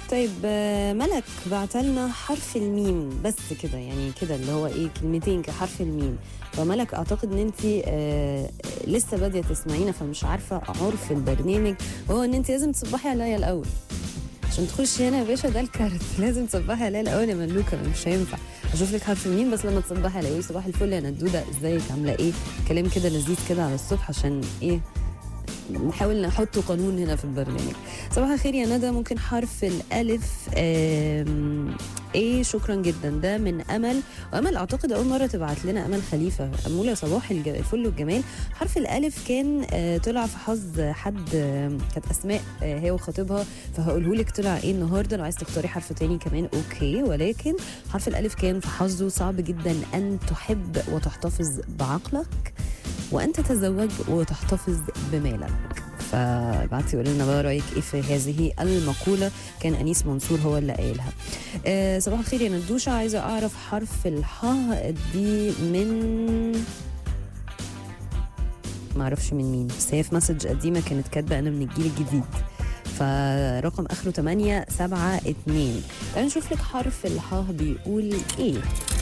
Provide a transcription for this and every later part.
طيب آه، ملك بعتلنا حرف الميم بس كده يعني كده اللي هو ايه كلمتين كحرف الميم فملك اعتقد ان انت آه لسه باديه تسمعينا فمش عارفه عرف البرنامج وهو ان انت لازم تصبحي عليا الاول عشان تخشي هنا يا باشا ده الكارت لازم تصبحي عليا الاول يا ملوكه مش هينفع اشوف لك حرف الميم بس لما تصبحي عليا صباح الفل يا ندوده ازيك عامله ايه كلام كده لذيذ كده على الصبح عشان ايه نحاول نحط قانون هنا في البرنامج صباح الخير يا ندى ممكن حرف الالف آم، ايه شكرا جدا ده من امل وامل اعتقد اول مره تبعت لنا امل خليفه اموله صباح الج- الفل والجمال حرف الالف كان آه، طلع في حظ حد آه، كانت اسماء آه، هي وخطيبها فهقوله لك طلع ايه النهارده لو عايز تختاري حرف تاني كمان اوكي ولكن حرف الالف كان في حظه صعب جدا ان تحب وتحتفظ بعقلك وان تتزوج وتحتفظ بمالك فبعتي قولي لنا بقى رايك ايه في هذه المقوله كان انيس منصور هو اللي قايلها آه صباح الخير يا ندوشه عايزه اعرف حرف الحاء دي من ما اعرفش من مين بس هي في مسج قديمه كانت كاتبه انا من الجيل الجديد فرقم اخره 8 7 2 تعالوا نشوف لك حرف الحاء بيقول ايه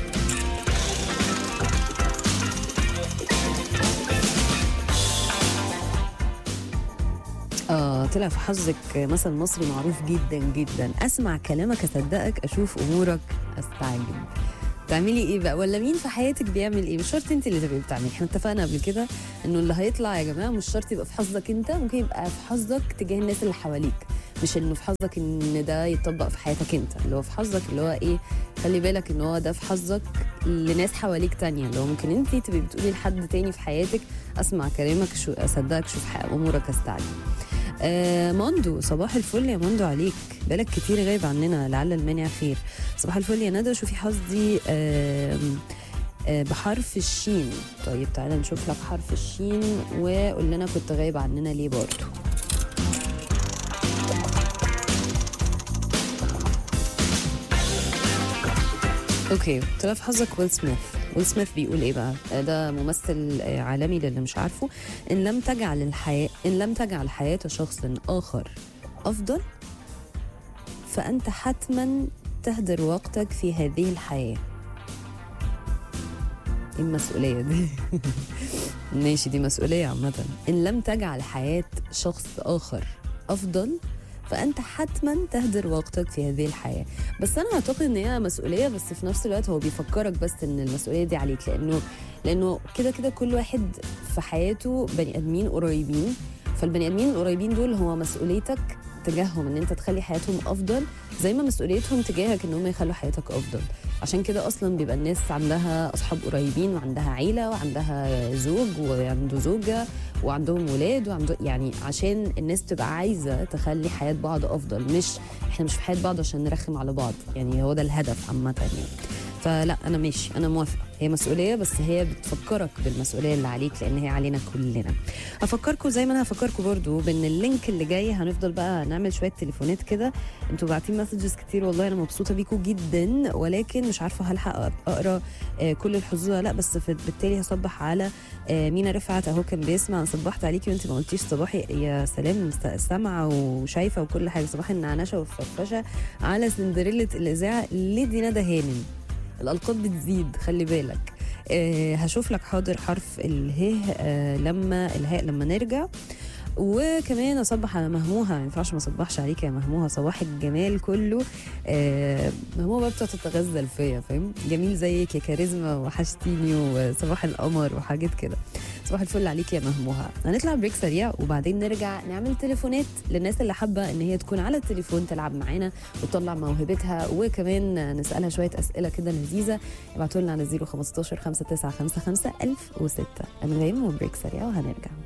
اه طلع في حظك مثل مصري معروف جدا جدا اسمع كلامك اصدقك اشوف امورك استعجب تعملي ايه بقى ولا مين في حياتك بيعمل ايه مش شرط انت اللي تبقي بتعملي احنا اتفقنا قبل كده انه اللي هيطلع يا جماعه مش شرط يبقى في حظك انت ممكن يبقى في حظك تجاه الناس اللي حواليك مش انه في حظك ان ده يتطبق في حياتك انت اللي هو في حظك اللي هو ايه خلي بالك ان هو ده في حظك لناس حواليك تانية اللي هو ممكن انت تبقي بتقولي لحد تاني في حياتك اسمع كلامك شو اصدقك شوف حق امورك استعجل آه ماندو صباح الفل يا ماندو عليك بالك كتير غايب عننا لعل المانع خير صباح الفل يا ندى شوفي حظي آه آه بحرف الشين طيب تعالى نشوف لك حرف الشين وقول لنا كنت غايب عننا ليه برضو اوكي طلع في حظك ويل سميث ويل سميث بيقول ايه بقى آه، ده ممثل آه، عالمي للي مش عارفه ان لم تجعل الحياه ان لم تجعل حياه شخص اخر افضل فانت حتما تهدر وقتك في هذه الحياه ايه المسؤوليه دي ماشي دي مسؤوليه عامه ان لم تجعل حياه شخص اخر افضل فانت حتما تهدر وقتك في هذه الحياه بس انا اعتقد ان هي مسؤوليه بس في نفس الوقت هو بيفكرك بس ان المسؤوليه دي عليك لانه لانه كده كده كل واحد في حياته بني ادمين قريبين فالبني ادمين القريبين دول هو مسؤوليتك تجاههم ان انت تخلي حياتهم افضل زي ما مسؤوليتهم تجاهك ان هم يخلوا حياتك افضل عشان كده اصلا بيبقى الناس عندها اصحاب قريبين وعندها عيله وعندها زوج وعنده زوجه وعندهم ولاد وعنده يعني عشان الناس تبقى عايزه تخلي حياه بعض افضل مش احنا مش في حياه بعض عشان نرخم على بعض يعني هو ده الهدف عامه يعني فلا انا ماشي انا موافقه هي مسؤوليه بس هي بتفكرك بالمسؤوليه اللي عليك لان هي علينا كلنا افكركم زي ما انا هفكركم برضو بان اللينك اللي جاي هنفضل بقى نعمل شويه تليفونات كده انتوا باعتين مسجز كتير والله انا مبسوطه بيكم جدا ولكن مش عارفه هلحق اقرا آه، كل الحظوظ ولا لا بس في- بالتالي هصبح على آه، مينا رفعت اهو كان بيسمع أنا صبحت عليكي وانت ما قلتيش صباحي يا سلام مست- سامعه وشايفه وكل حاجه صباح النعنشه والفرفشه على سندريلا الاذاعه ليدي ندى هانم الالقاب بتزيد خلي بالك آه هشوف لك حاضر حرف اله آه لما الهاء لما نرجع وكمان اصبح على مهموها ما ينفعش ما اصبحش عليك يا مهموها صباح الجمال كله آه مهموها بقى بتقعد تتغزل فيا فاهم جميل زيك يا كاريزما وحشتيني وصباح القمر وحاجات كده صباح الفل عليك يا مهموها هنطلع بريك سريع وبعدين نرجع نعمل تليفونات للناس اللي حابه ان هي تكون على التليفون تلعب معانا وتطلع موهبتها وكمان نسالها شويه اسئله كده لذيذه ابعتوا لنا على 015 5955 1006 انغام وبريك سريع وهنرجع